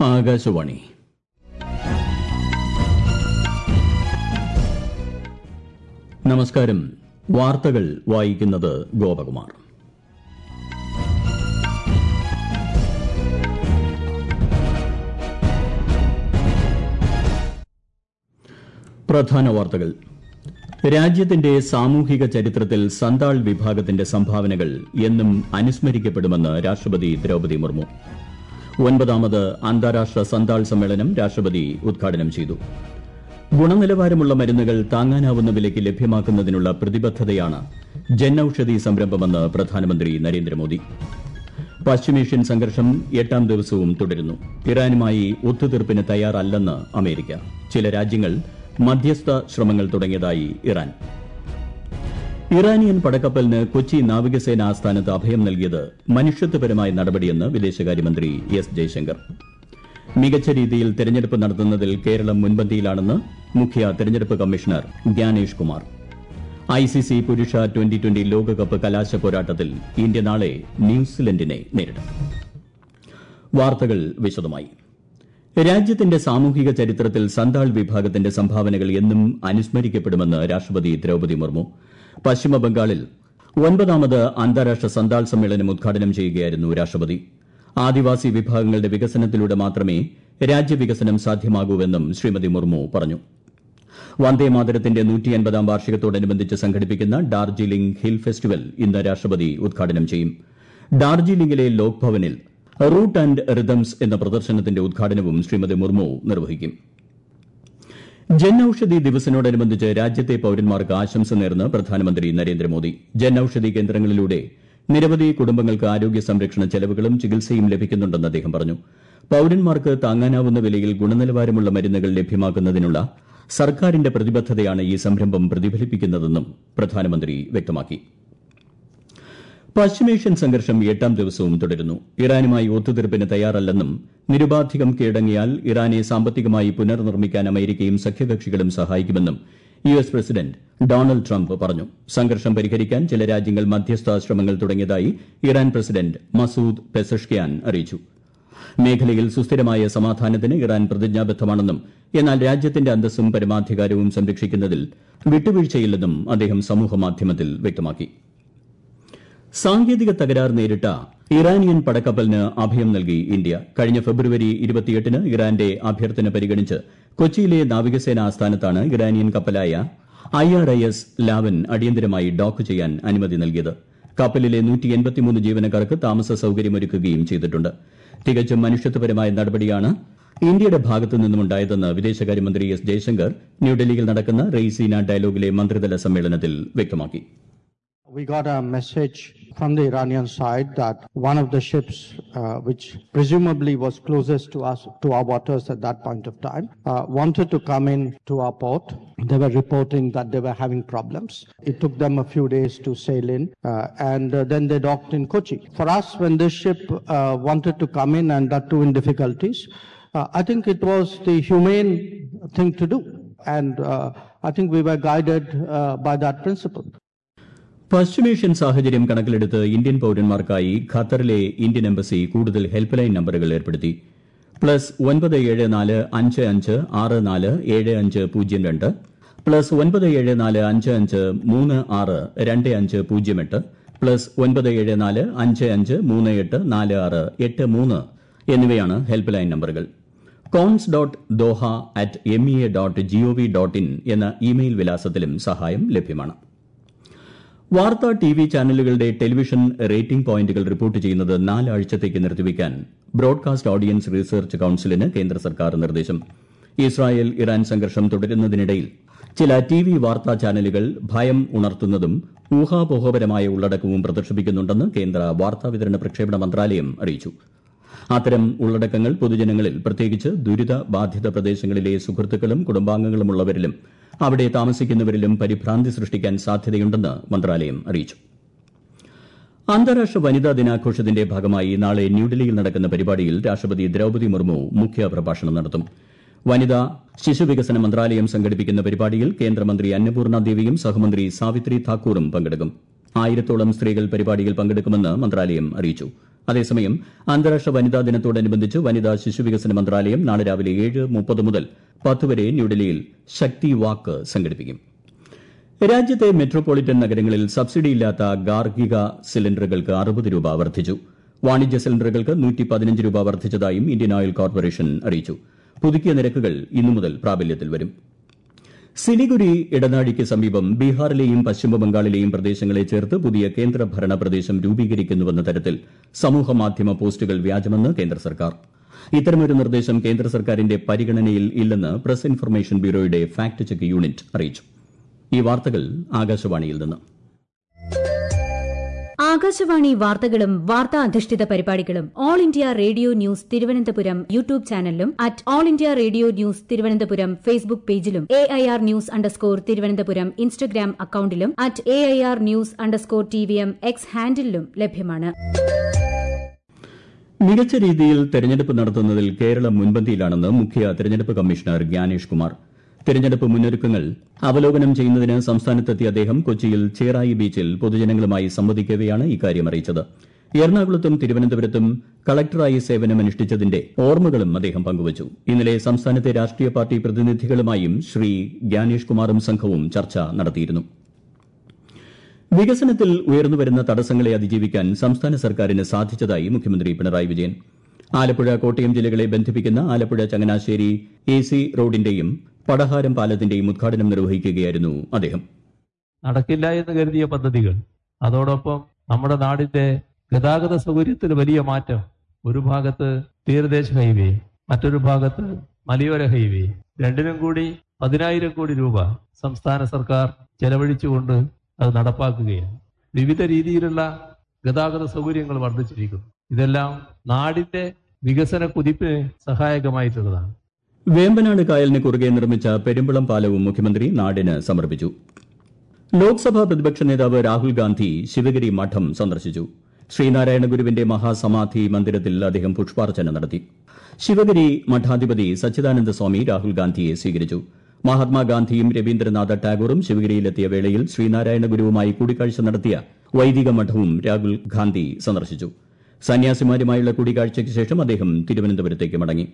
ആകാശവാണി നമസ്കാരം വാർത്തകൾ വായിക്കുന്നത് ഗോപകുമാർ പ്രധാന വാർത്തകൾ രാജ്യത്തിന്റെ സാമൂഹിക ചരിത്രത്തിൽ സന്താൾ വിഭാഗത്തിന്റെ സംഭാവനകൾ എന്നും അനുസ്മരിക്കപ്പെടുമെന്ന് രാഷ്ട്രപതി ദ്രൌപദി മുർമു ഒൻപതാമത് അന്താരാഷ്ട്ര സന്താൾ സമ്മേളനം രാഷ്ട്രപതി ഉദ്ഘാടനം ചെയ്തു ഗുണനിലവാരമുള്ള മരുന്നുകൾ താങ്ങാനാവുന്ന വിലയ്ക്ക് ലഭ്യമാക്കുന്നതിനുള്ള പ്രതിബദ്ധതയാണ് ജൻ ഔഷധി സംരംഭമെന്ന് പ്രധാനമന്ത്രി നരേന്ദ്രമോദി പശ്ചിമേഷ്യൻ സംഘർഷം എട്ടാം ദിവസവും തുടരുന്നു ഇറാനുമായി ഒത്തുതീർപ്പിന് തയ്യാറല്ലെന്ന് അമേരിക്ക ചില രാജ്യങ്ങൾ മധ്യസ്ഥ ശ്രമങ്ങൾ തുടങ്ങിയതായി ഇറാൻ ഇറാനിയൻ പടക്കപ്പലിന് കൊച്ചി നാവികസേന ആസ്ഥാനത്ത് അഭയം നൽകിയത് മനുഷ്യത്വപരമായ നടപടിയെന്ന് വിദേശകാര്യമന്ത്രി എസ് ജയശങ്കർ മികച്ച രീതിയിൽ തെരഞ്ഞെടുപ്പ് നടത്തുന്നതിൽ കേരളം മുൻപന്തിയിലാണെന്ന് മുഖ്യ തെരഞ്ഞെടുപ്പ് കമ്മീഷണർ ജ്ഞാനേഷ് കുമാർ ഐസിസി പുരുഷ ട്വന്റി ട്വന്റി ലോകകപ്പ് കലാശ പോരാട്ടത്തിൽ ഇന്ത്യ നാളെ ന്യൂസിലൻഡിനെ നേരിടും വാർത്തകൾ വിശദമായി രാജ്യത്തിന്റെ സാമൂഹിക ചരിത്രത്തിൽ സന്താൾ വിഭാഗത്തിന്റെ സംഭാവനകൾ എന്നും അനുസ്മരിക്കപ്പെടുമെന്ന് രാഷ്ട്രപതി ദ്രൌപദി മുർമു പശ്ചിമബംഗാളിൽ ഒൻപതാമത് അന്താരാഷ്ട്ര സന്താൾ സമ്മേളനം ഉദ്ഘാടനം ചെയ്യുകയായിരുന്നു രാഷ്ട്രപതി ആദിവാസി വിഭാഗങ്ങളുടെ വികസനത്തിലൂടെ മാത്രമേ രാജ്യവികസനം സാധ്യമാകൂവെന്നും ശ്രീമതി മുർമു പറഞ്ഞു വന്ദേമാതരത്തിന്റെ നൂറ്റിയൻപതാം വാർഷികത്തോടനുബന്ധിച്ച് സംഘടിപ്പിക്കുന്ന ഡാർജിലിംഗ് ഹിൽ ഫെസ്റ്റിവൽ ഇന്ന് രാഷ്ട്രപതി ഉദ്ഘാടനം ചെയ്യും ഡാർജിലിംഗിലെ ലോക് ഭവനിൽ റൂട്ട് ആൻഡ് റിതംസ് എന്ന പ്രദർശനത്തിന്റെ ഉദ്ഘാടനവും ശ്രീമതി മുർമു നിർവഹിക്കും ജൻ ഔഷധി ദിവസിനോടനുബന്ധിച്ച് രാജ്യത്തെ പൌരന്മാർക്ക് ആശംസ നേർന്ന് പ്രധാനമന്ത്രി നരേന്ദ്രമോദി ജൻ ഔഷധി കേന്ദ്രങ്ങളിലൂടെ നിരവധി കുടുംബങ്ങൾക്ക് ആരോഗ്യ സംരക്ഷണ ചെലവുകളും ചികിത്സയും ലഭിക്കുന്നുണ്ടെന്ന് അദ്ദേഹം പറഞ്ഞു പൌരന്മാർക്ക് താങ്ങാനാവുന്ന വിലയിൽ ഗുണനിലവാരമുള്ള മരുന്നുകൾ ലഭ്യമാക്കുന്നതിനുള്ള സർക്കാരിന്റെ പ്രതിബദ്ധതയാണ് ഈ സംരംഭം പ്രതിഫലിപ്പിക്കുന്നതെന്നും പ്രധാനമന്ത്രി വ്യക്തമാക്കി പശ്ചിമേഷ്യൻ സംഘർഷം എട്ടാം ദിവസവും തുടരുന്നു ഇറാനുമായി ഒത്തുതീർപ്പിന് തയ്യാറല്ലെന്നും നിരുപാധികം കീഴടങ്ങിയാൽ ഇറാനെ സാമ്പത്തികമായി പുനർനിർമ്മിക്കാൻ അമേരിക്കയും സഖ്യകക്ഷികളും സഹായിക്കുമെന്നും U S president Donald Trump പറഞ്ഞു സംഘർഷം പരിഹരിക്കാൻ ചില രാജ്യങ്ങൾ മധ്യസ്ഥ ശ്രമങ്ങൾ തുടങ്ങിയതായി ഇറാൻ പ്രസിഡന്റ് മസൂദ് പെസഷ്കിയാൻ അറിയിച്ചു മേഖലയിൽ സുസ്ഥിരമായ സമാധാനത്തിന് ഇറാൻ പ്രതിജ്ഞാബദ്ധമാണെന്നും എന്നാൽ രാജ്യത്തിന്റെ അന്തസ്സും പരമാധികാരവും സംരക്ഷിക്കുന്നതിൽ വിട്ടുവീഴ്ചയില്ലെന്നും അദ്ദേഹം സമൂഹമാധ്യമത്തിൽ വ്യക്തമാക്കി സാങ്കേതിക തകരാർ നേരിട്ട ഇറാനിയൻ പടക്കപ്പലിന് അഭയം നൽകി ഇന്ത്യ കഴിഞ്ഞ ഫെബ്രുവരി ഇരുപത്തിയെട്ടിന് ഇറാന്റെ അഭ്യർത്ഥന പരിഗണിച്ച് കൊച്ചിയിലെ നാവികസേന ആസ്ഥാനത്താണ് ഇറാനിയൻ കപ്പലായ I R I S Lavan അടിയന്തരമായി ഡോക്ക് ചെയ്യാൻ അനുമതി നൽകിയത് കപ്പലിലെ ജീവനക്കാർക്ക് താമസ സൌകര്യമൊരുക്കുകയും ചെയ്തിട്ടുണ്ട് തികച്ചും മനുഷ്യത്വപരമായ നടപടിയാണ് ഇന്ത്യയുടെ ഭാഗത്തു നിന്നുമുണ്ടായതെന്ന് വിദേശകാര്യമന്ത്രി എസ് ജയശങ്കർ ന്യൂഡൽഹിയിൽ നടക്കുന്ന റെയ്സീന ഡയലോഗിലെ മന്ത്രിതല സമ്മേളനത്തിൽ വ്യക്തമാക്കി We got a message from the Iranian side that one of the ships, uh, which presumably was closest to us, to our waters at that point of time, uh, wanted to come in to our port. They were reporting that they were having problems. It took them a few days to sail in, uh, and uh, then they docked in Kochi. For us, when this ship uh, wanted to come in, and that too in difficulties, uh, I think it was the humane thing to do, and uh, I think we were guided uh, by that principle. പശ്ചിമേഷ്യൻ സാഹചര്യം കണക്കിലെടുത്ത് Indian പൌരന്മാർക്കായി ഖത്തറിലെ Indian embassy കൂടുതൽ help line നമ്പറുകൾ ഏർപ്പെടുത്തി plus ഒൻപത് ഏഴ് നാല് അഞ്ച് അഞ്ച് ആറ് നാല് ഏഴ് അഞ്ച് പൂജ്യം രണ്ട് പ്ലസ് ഒൻപത് ഏഴ് നാല് അഞ്ച് അഞ്ച് മൂന്ന് ആറ് രണ്ട് അഞ്ച് പൂജ്യം എട്ട് പ്ലസ് ഒൻപത് ഏഴ് നാല് അഞ്ച് അഞ്ച് മൂന്ന് എട്ട് നാല് ആറ് എട്ട് മൂന്ന് എന്നിവയാണ് ഹെൽപ്പ് ലൈൻ നമ്പറുകൾ cons dot Doha at M E A dot G O V dot in എന്ന ഇമെയിൽ വിലാസത്തിലും സഹായം ലഭ്യമാണ് വാർത്താ ടി വി ചാനലുകളുടെ ടെലിവിഷൻ റേറ്റിംഗ് പോയിന്റുകൾ റിപ്പോർട്ട് ചെയ്യുന്നത് നാലാഴ്ചത്തേക്ക് നിർത്തിവെക്കാൻ ബ്രോഡ്കാസ്റ്റ് ഓഡിയൻസ് റിസർച്ച് കൌൺസിലിന് കേന്ദ്ര സർക്കാർ നിർദ്ദേശം ഇസ്രായേൽ ഇറാൻ സംഘർഷം തുടരുന്നതിനിടയിൽ ചില ടി വി വാർത്താ ചാനലുകൾ ഭയം ഉണർത്തുന്നതും ഊഹാപോഹപരമായ ഉള്ളടക്കവും പ്രദർശിപ്പിക്കുന്നുണ്ടെന്ന് കേന്ദ്ര വാർത്താവിതരണ പ്രക്ഷേപണ മന്ത്രാലയം അറിയിച്ചു അത്തരം ഉള്ളടക്കങ്ങൾ പൊതുജനങ്ങളിൽ പ്രത്യേകിച്ച് ദുരിത ബാധിത പ്രദേശങ്ങളിലെ സുഹൃത്തുക്കളും കുടുംബാംഗങ്ങളുമുള്ളവരിലും അവിടെ താമസിക്കുന്നവരിലും പരിഭ്രാന്തി സൃഷ്ടിക്കാൻ സാധ്യതയുണ്ടെന്ന് മന്ത്രാലയം അറിയിച്ചു അന്താരാഷ്ട്ര വനിതാ ദിനാഘോഷത്തിന്റെ ഭാഗമായി നാളെ ന്യൂഡൽഹിയിൽ നടക്കുന്ന പരിപാടിയിൽ രാഷ്ട്രപതി ദ്രൌപദി മുർമു മുഖ്യപ്രഭാഷണം നടത്തും വനിതാ ശിശുവികസന മന്ത്രാലയം സംഘടിപ്പിക്കുന്ന പരിപാടിയിൽ കേന്ദ്രമന്ത്രി അന്നപൂർണ ദേവിയും സഹമന്ത്രി സാവിത്രി താക്കൂറും പങ്കെടുക്കും ആയിരത്തോളം സ്ത്രീകൾ പരിപാടിയിൽ പങ്കെടുക്കുമെന്ന് മന്ത്രാലയം അറിയിച്ചു അതേസമയം അന്താരാഷ്ട്ര വനിതാ ദിനത്തോടനുബന്ധിച്ച് വനിതാ ശിശുവികസന മന്ത്രാലയം നാളെ രാവിലെ ഏഴ് മുപ്പത് മുതൽ പത്ത് വരെ ന്യൂഡൽഹിയിൽ ശക്തി വാക്ക് സംഘടിപ്പിക്കും രാജ്യത്തെ മെട്രോപൊളിറ്റൻ നഗരങ്ങളിൽ സബ്സിഡിയില്ലാത്ത ഗാർഹിക സിലിണ്ടറുകൾക്ക് അറുപത് രൂപ വർദ്ധിച്ചു വാണിജ്യ സിലിണ്ടറുകൾക്ക് നൂറ്റി പതിനഞ്ച് രൂപ വർദ്ധിച്ചതായും ഇന്ത്യൻ ഓയിൽ കോർപ്പറേഷൻ അറിയിച്ചു പുതുക്കിയ നിരക്കുകൾ ഇന്നു മുതൽ പ്രാബല്യത്തിൽ വരും സിലിഗുരി ഇടനാഴിക്ക് സമീപം ബീഹാറിലെയും പശ്ചിമബംഗാളിലെയും പ്രദേശങ്ങളെ ചേർത്ത് പുതിയ കേന്ദ്രഭരണ പ്രദേശം രൂപീകരിക്കുന്നുവെന്ന തരത്തിൽ സമൂഹമാധ്യമ പോസ്റ്റുകൾ വ്യാജമെന്ന് കേന്ദ്ര സർക്കാർ ഇത്തരമൊരു നിർദ്ദേശം കേന്ദ്ര സർക്കാരിന്റെ പരിഗണനയിൽ ഇല്ലെന്ന് പ്രസ് ഇൻഫർമേഷൻ ബ്യൂറോയുടെ ഫാക്ട് ചെക്ക് യൂണിറ്റ് അറിയിച്ചു ഈ വാർത്തകൾ ആകാശവാണിയിൽ നിന്ന് ആകാശവാണി വാർത്തകളും വാർത്താ അധിഷ്ഠിത പരിപാടികളും all India radio news Thiruvananthapuram YouTube ചാനലിലും at all India radio news Thiruvananthapuram Facebook പേജിലും A I R news underscore Thiruvananthapuram Instagram അക്കൌണ്ടിലും at A I R news underscore T V M X ഹാൻഡിലും ലഭ്യമാണ് മികച്ച രീതിയിൽ തെരഞ്ഞെടുപ്പ് നടത്തുന്നതിൽ കേരളം മുൻപന്തിയിലാണെന്ന് മുഖ്യ തെരഞ്ഞെടുപ്പ് കമ്മീഷണർ ജ്ഞാനേഷ് കുമാർ തെരഞ്ഞെടുപ്പ് മുന്നൊരുക്കങ്ങൾ അവലോകനം ചെയ്യുന്നതിന് സംസ്ഥാനത്തെത്തിയ അദ്ദേഹം കൊച്ചിയിൽ ചേറായി ബീച്ചിൽ പൊതുജനങ്ങളുമായി സംവദിക്കവെയാണ് ഇക്കാര്യം അറിയിച്ചത് എറണാകുളത്തും തിരുവനന്തപുരത്തും കളക്ടറായി സേവനമനുഷ്ഠിച്ചതിന്റെ ഓർമ്മകളും അദ്ദേഹം പങ്കുവച്ചു ഇന്നലെ സംസ്ഥാനത്തെ രാഷ്ട്രീയ പാർട്ടി പ്രതിനിധികളുമായും ശ്രീ ജ്ഞാനേഷ് കുമാറും സംഘവും ചർച്ച നടത്തിയിരുന്നു വികസനത്തിൽ ഉയർന്നുവരുന്ന തടസ്സങ്ങളെ അതിജീവിക്കാൻ സംസ്ഥാന സർക്കാരിന് സാധിച്ചതായി മുഖ്യമന്ത്രി പിണറായി വിജയൻ ആലപ്പുഴ കോട്ടയം ജില്ലകളെ ബന്ധിപ്പിക്കുന്ന ആലപ്പുഴ ചങ്ങനാശ്ശേരി എ സി റോഡിന്റെയും പടഹാരം പാലത്തിന്റെയും ഉദ്ഘാടനം നിർവഹിക്കുകയായിരുന്നു അദ്ദേഹം നടക്കില്ല എന്ന് കരുതിയ പദ്ധതികൾ അതോടൊപ്പം നമ്മുടെ നാടിന്റെ ഗതാഗത സൗകര്യത്തിൽ വലിയ മാറ്റം ഒരു ഭാഗത്ത് തീരദേശ ഹൈവേ മറ്റൊരു ഭാഗത്ത് മലയോര ഹൈവേ രണ്ടിനും കൂടി പതിനായിരം കോടി രൂപ സംസ്ഥാന സർക്കാർ ചെലവഴിച്ചുകൊണ്ട് അത് നടപ്പാക്കുകയാണ് വിവിധ രീതിയിലുള്ള ഗതാഗത സൗകര്യങ്ങൾ വർദ്ധിച്ചിരിക്കുന്നു ഇതെല്ലാം നാടിന്റെ വികസന കുതിപ്പിന് സഹായകമായിട്ടുള്ളതാണ് വേമ്പനാട് കായലിന് കുറുകെ നിർമ്മിച്ച പെരുമ്പളം പാലവും മുഖ്യമന്ത്രി നാടിന് സമർപ്പിച്ചു ലോക്സഭാ പ്രതിപക്ഷ നേതാവ് രാഹുൽ ഗാന്ധി ശിവഗിരി മഠം സന്ദർശിച്ചു ശ്രീനാരായണ ഗുരുവിന്റെ മഹാസമാധി മന്ദിരത്തിൽ അദ്ദേഹം പുഷ്പാർച്ചന നടത്തി ശിവഗിരി മഠാധിപതി സച്ചിദാനന്ദ സ്വാമി രാഹുൽ ഗാന്ധിയെ സ്വീകരിച്ചു മഹാത്മാഗാന്ധിയും രവീന്ദ്രനാഥ ടാഗോറും ശിവഗിരിയിലെത്തിയ വേളയിൽ ശ്രീനാരായണ ഗുരുവുമായി കൂടിക്കാഴ്ച നടത്തിയ വൈദിക മഠവും രാഹുൽ ഗാന്ധി സന്ദർശിച്ചു സന്യാസിമാരുമായുള്ള കൂടിക്കാഴ്ചയ്ക്ക് ശേഷം അദ്ദേഹം തിരുവനന്തപുരത്തേക്ക് മടങ്ങി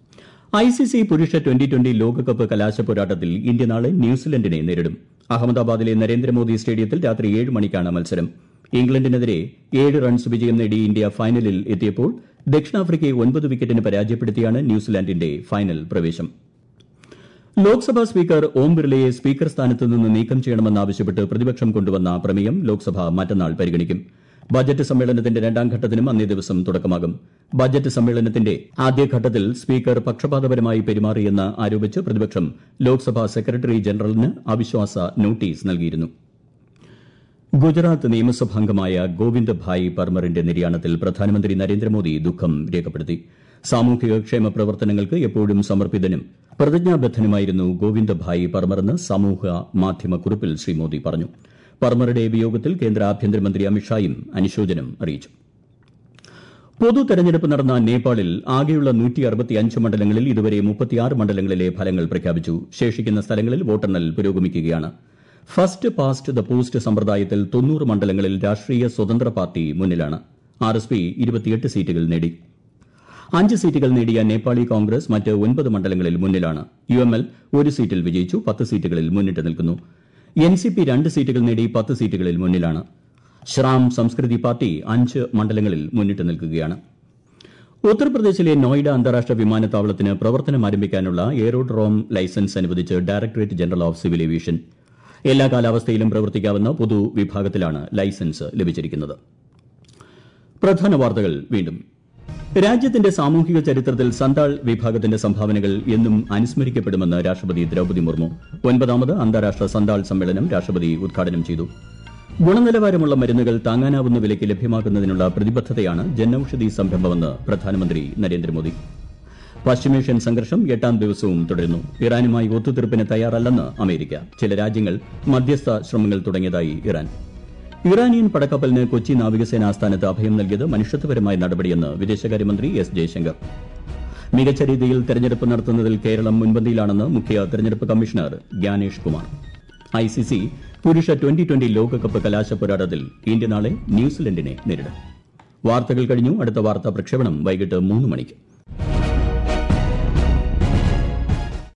ഐസിസി പുരുഷ ട്വന്റി ട്വന്റി ലോകകപ്പ് കലാശ പോരാട്ടത്തിൽ ഇന്ത്യ നാളെ ന്യൂസിലൻഡിനെ നേരിടും അഹമ്മദാബാദിലെ നരേന്ദ്രമോദി സ്റ്റേഡിയത്തിൽ രാത്രി ഏഴ് മണിക്കാണ് മത്സരം ഇംഗ്ലണ്ടിനെതിരെ ഏഴ് റൺസ് വിജയം നേടി ഇന്ത്യ ഫൈനലിൽ എത്തിയപ്പോൾ ദക്ഷിണാഫ്രിക്കയെ ഒൻപത് വിക്കറ്റിന് പരാജയപ്പെടുത്തിയാണ് ന്യൂസിലാൻഡിന്റെ ഫൈനൽ പ്രവേശം ലോക്സഭാ സ്പീക്കർ ഓം ബിർളയെ സ്പീക്കർ സ്ഥാനത്ത് നിന്ന് നീക്കം ചെയ്യണമെന്നാവശ്യപ്പെട്ട് പ്രതിപക്ഷം കൊണ്ടുവന്ന പ്രമേയം ലോക്സഭ മറ്റന്നാൾ പരിഗണിക്കും ബജറ്റ് സമ്മേളനത്തിന്റെ രണ്ടാം ഘട്ടത്തിനും അന്നേ ദിവസം തുടക്കമാകും ബജറ്റ് സമ്മേളനത്തിന്റെ ആദ്യഘട്ടത്തിൽ സ്പീക്കർ പക്ഷപാതപരമായി പെരുമാറിയെന്ന് ആരോപിച്ച് പ്രതിപക്ഷം ലോക്സഭാ സെക്രട്ടറി ജനറലിന് അവിശ്വാസ നോട്ടീസ് നൽകിയിരുന്നു ഗുജറാത്ത് നിയമസഭാംഗമായ ഗോവിന്ദ് ഭായ് പർമറിന്റെ നിര്യാണത്തിൽ പ്രധാനമന്ത്രി നരേന്ദ്രമോദി ദുഃഖം രേഖപ്പെടുത്തി സാമൂഹിക ക്ഷേമ പ്രവർത്തനങ്ങൾക്ക് എപ്പോഴും സമർപ്പിതനും പ്രതിജ്ഞാബദ്ധനുമായിരുന്നു ഗോവിന്ദ് ഭായ് പർമറെന്ന് സമൂഹ മാധ്യമ കുറിപ്പിൽ ശ്രീ മോദി പറഞ്ഞു പർമറുടെ വിയോഗത്തിൽ കേന്ദ്ര ആഭ്യന്തരമന്ത്രി അമിത്ഷായും അനുശോചനം അറിയിച്ചു പൊതു തെരഞ്ഞെടുപ്പ് നടന്ന നേപ്പാളിൽ ആകെയുള്ള മണ്ഡലങ്ങളിൽ ഇതുവരെ മുപ്പത്തിയാറ് മണ്ഡലങ്ങളിലെ ഫലങ്ങൾ പ്രഖ്യാപിച്ചു ശേഷിക്കുന്ന സ്ഥലങ്ങളിൽ വോട്ടെണ്ണൽ പുരോഗമിക്കുകയാണ് ഫസ്റ്റ് പാസ്റ്റ് ദ പോസ്റ്റ് സമ്പ്രദായത്തിൽ തൊണ്ണൂറ് മണ്ഡലങ്ങളിൽ രാഷ്ട്രീയ സ്വതന്ത്ര പാർട്ടി മുന്നിലാണ് ആർ എസ് പി ഇരുപത്തിയെട്ട് സീറ്റുകൾ നേടി അഞ്ച് സീറ്റുകൾ നേടിയ നേപ്പാളി കോൺഗ്രസ് മറ്റ് ഒൻപത് മണ്ഡലങ്ങളിൽ മുന്നിലാണ് യു എം എൽ ഒരു സീറ്റിൽ വിജയിച്ചു പത്ത് സീറ്റുകളിൽ മുന്നിട്ട് നിൽക്കുന്നു എൻ സി പി രണ്ട് സീറ്റുകൾ നേടി പത്ത് സീറ്റുകളിൽ മുന്നിലാണ് ശ്രാം സംസ്കൃതി പാർട്ടി അഞ്ച് മണ്ഡലങ്ങളിൽ മുന്നിട്ട് നിൽക്കുകയാണ് ഉത്തർപ്രദേശിലെ നോയിഡ അന്താരാഷ്ട്ര വിമാനത്താവളത്തിന് പ്രവർത്തനം ആരംഭിക്കാനുള്ള എയറോഡ്രോം ലൈസൻസ് അനുവദിച്ച് directorate general of civil aviation എല്ലാ കാലാവസ്ഥയിലും പ്രവർത്തിക്കാവുന്ന പൊതുവിഭാഗത്തിലാണ് ലൈസൻസ് ലഭിച്ചിരിക്കുന്നത് പ്രധാന വാർത്തകൾ വീണ്ടും രാജ്യത്തിന്റെ സാമൂഹിക ചരിത്രത്തിൽ സന്താൾ വിഭാഗത്തിന്റെ സംഭാവനകൾ എന്നും അനുസ്മരിക്കപ്പെടുമെന്ന് രാഷ്ട്രപതി ദ്രൌപദി മുർമു ഒൻപതാമത് അന്താരാഷ്ട്ര സന്താൾ സമ്മേളനം രാഷ്ട്രപതി ഉദ്ഘാടനം ചെയ്തു ഗുണനിലവാരമുള്ള മരുന്നുകൾ താങ്ങാനാവുന്ന വിലയ്ക്ക് ലഭ്യമാക്കുന്നതിനുള്ള പ്രതിബദ്ധതയാണ് ജനൌഷധി സംരംഭമെന്ന് പ്രധാനമന്ത്രി നരേന്ദ്രമോദി പശ്ചിമേഷ്യൻ സംഘർഷം എട്ടാം ദിവസവും തുടരുന്നു ഇറാനുമായി ഒത്തുതീർപ്പിന് തയ്യാറല്ലെന്ന് അമേരിക്ക ചില രാജ്യങ്ങൾ മധ്യസ്ഥ ശ്രമങ്ങൾ തുടങ്ങിയതായി ഇറാൻ ഇറാനിയൻ പടക്കപ്പലിന് കൊച്ചി നാവികസേന ആസ്ഥാനത്ത് അഭയം നൽകിയത് മനുഷ്യത്വപരമായ നടപടിയെന്ന് വിദേശകാര്യമന്ത്രി എസ് ജയശങ്കർ മികച്ച രീതിയിൽ തെരഞ്ഞെടുപ്പ് നടത്തുന്നതിൽ കേരളം മുൻപന്തിയിലാണെന്ന് മുഖ്യ തെരഞ്ഞെടുപ്പ് കമ്മീഷണർ ജ്ഞാനേഷ് കുമാർ ഐസിസി പുരുഷ ട്വന്റി ട്വന്റി ലോകകപ്പ് കലാശ പോരാട്ടത്തിൽ ഇന്ത്യ നാളെ ന്യൂസിലൻഡിനെ നേരിടും വാർത്തകൾ കഴിഞ്ഞു അടുത്ത വാർത്താ പ്രക്ഷേപണം വൈകിട്ട് മൂന്ന് മണിക്ക്